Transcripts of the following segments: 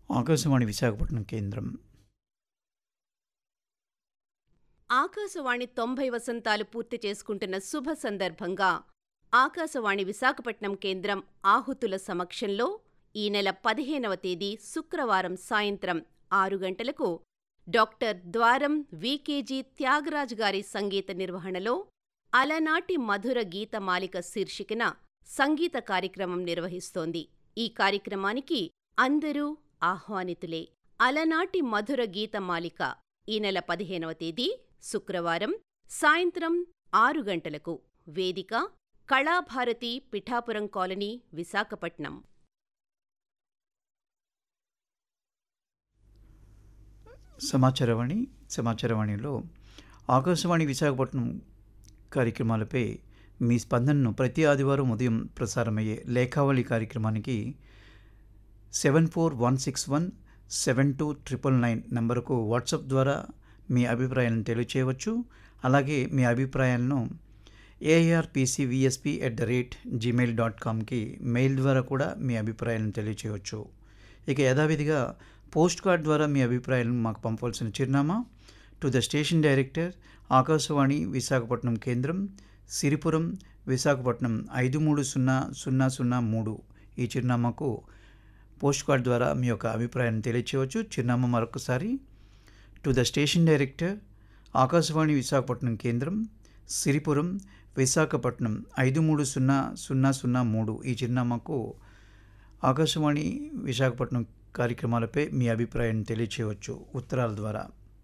ఆకాశవాణి విశాఖపట్నం కేంద్రం ఆకాశవాణి తొంభై వసంతాలు పూర్తి చేసుకుంటున్న శుభ సందర్భంగా ఆకాశవాణి విశాఖపట్నం కేంద్రం ఆహుతుల సమక్షంలో ఈ నెల పదిహేనవ తేదీ శుక్రవారం సాయంత్రం ఆరు గంటలకు డాక్టర్ ద్వారం వికేజీ త్యాగరాజ్ గారి సంగీత నిర్వహణలో అలనాటి మధుర గీతమాలిక శీర్షికన సంగీత కార్యక్రమం నిర్వహిస్తోంది ఈ కార్యక్రమానికి అందరూ ఆహ్వానితులే అలనాటి మధుర గీతమాలిక ఈ నెల పదిహేనవ తేదీ శుక్రవారం సాయంత్రం ఆరు గంటలకు వేదిక కళాభారతి పిఠాపురం కాలనీ విశాఖపట్నం సమాచారవాణి సమాచారవాణిలో ఆకాశవాణి విశాఖపట్నం కార్యక్రమాలపై మీ స్పందనను ప్రతి ఆదివారం ఉదయం ప్రసారమయ్యే లేఖావళి కార్యక్రమానికి seven four one six one seven two triple nine నంబరుకు వాట్సాప్ ద్వారా మీ అభిప్రాయాలను తెలియచేయవచ్చు అలాగే మీ అభిప్రాయాలను ARPCVSP at the rate gmail dot కామ్కి మెయిల్ ద్వారా కూడా మీ అభిప్రాయాలను తెలియచేయవచ్చు ఇక యథావిధిగా పోస్ట్ కార్డ్ ద్వారా మీ అభిప్రాయాలను మాకు పంపవలసిన చిరునామా to the station director Akashvani Visakhapatnam కేంద్రం సిరిపురం విశాఖపట్నం ఐదు మూడు సున్నా సున్నా సున్నా మూడు ఈ చిరునామాకు పోస్ట్ కార్డ్ ద్వారా మీ యొక్క అభిప్రాయాన్ని తెలియచేయవచ్చు చిరునామా మరొకసారి to the station director Akashvani Visakhapatnam కేంద్రం సిరిపురం విశాఖపట్నం ఐదు మూడు సున్నా సున్నా సున్నా మూడు ఈ చిరునామాకు ఆకాశవాణి విశాఖపట్నం కార్యక్రమాలపై మీ అభిప్రాయాన్ని తెలియచేయవచ్చు ఉత్తరాల ద్వారా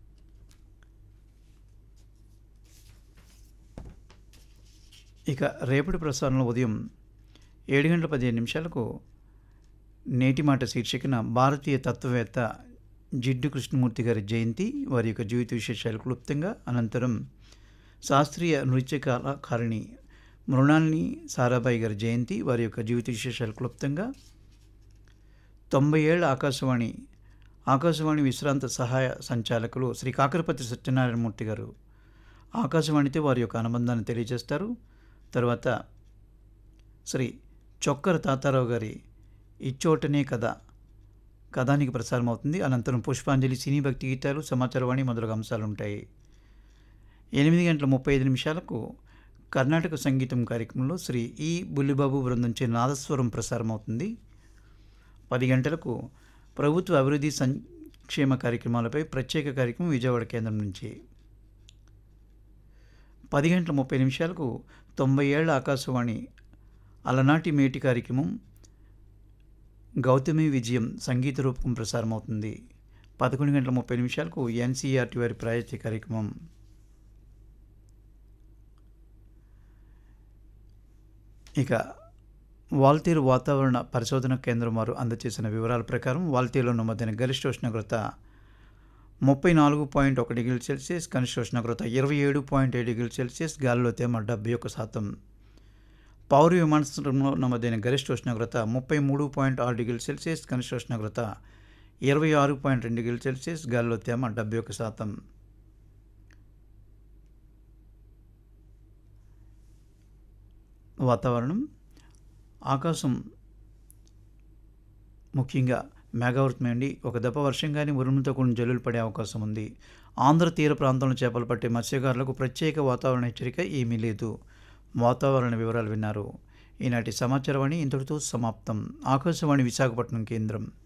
ఇక రేపటి ప్రసారంలో ఉదయం ఏడు గంటల పదిహేను నిమిషాలకు నేటి మాట శీర్షికన భారతీయ తత్వవేత్త జిడ్డు కృష్ణమూర్తి గారి జయంతి వారి యొక్క జీవిత విశేషాలు క్లుప్తంగా అనంతరం శాస్త్రీయ నృత్య కళాకారిణి మృణాలిని సారాబాయి గారి జయంతి వారి యొక్క జీవిత విశేషాలు క్లుప్తంగా తొంభై ఏళ్ల ఆకాశవాణి ఆకాశవాణి విశ్రాంత సహాయ సంచాలకులు శ్రీ కాకరపతి సత్యనారాయణమూర్తి గారు ఆకాశవాణితో వారి యొక్క అనుబంధాన్ని తెలియజేస్తారు తర్వాత శ్రీ చొక్కర తాతారావు గారి ఇచ్చోటనే కథ కథానికి ప్రసారం అవుతుంది అనంతరం పుష్పాంజలి సినీ భక్తి గీతాలు సమాచారవాణి మొదలగు అంశాలు ఉంటాయి ఎనిమిది గంటల ముప్పై ఐదు నిమిషాలకు కర్ణాటక సంగీతం కార్యక్రమంలో శ్రీ ఈ బుల్లిబాబు బృందంచే నాదస్వరం ప్రసారం అవుతుంది పది గంటలకు ప్రభుత్వ అభివృద్ధి సంక్షేమ కార్యక్రమాలపై ప్రత్యేక కార్యక్రమం విజయవాడ కేంద్రం నుంచి పది గంటల ముప్పై నిమిషాలకు తొంభై ఏళ్ల ఆకాశవాణి అలనాటి మేటి కార్యక్రమం గౌతమి విజయం సంగీత రూపకం ప్రసారం అవుతుంది పదకొండు గంటల ముప్పై నిమిషాలకు ఎన్సీఆర్టీ వారి ప్రాయోజిత కార్యక్రమం ఇక వాల్తీరు వాతావరణ పరిశోధన కేంద్రం వారు అందజేసిన వివరాల ప్రకారం వాల్తీరులో నమోదైన గరిష్ట ఉష్ణోగ్రత ముప్పై నాలుగు పాయింట్ ఒక డిగ్రీ సెల్సియస్ కనిష్ట ఉష్ణోగ్రత ఇరవై ఏడు పాయింట్ ఏడు డిగ్రీ సెల్సియస్ గాలిలో తేమ డెబ్బై ఒక్క శాతం పౌర విమానాశ్రయంలో నమోదైన గరిష్ట ఉష్ణోగ్రత ముప్పై మూడు పాయింట్ ఆరు డిగ్రీ సెల్సియస్ కనిష్ట ఉష్ణోగ్రత ఇరవై ఆరు పాయింట్ రెండు డిగ్రీ సెల్సియస్ గాలిలో తేమ డెబ్బై ఒక్క శాతం వాతావరణం ఆకాశం ముఖ్యంగా మేఘావృతమైండి ఒక దప్ప వర్షం కానీ ఉరుములతో కూడిన జల్లులు పడే అవకాశం ఉంది ఆంధ్ర తీర ప్రాంతంలో చేపలు పట్టే మత్స్యకారులకు ప్రత్యేక వాతావరణ హెచ్చరిక ఏమీ లేదు వాతావరణ వివరాలు విన్నారు ఈనాటి సమాచారవాణి ఇంతటితో సమాప్తం ఆకాశవాణి విశాఖపట్నం కేంద్రం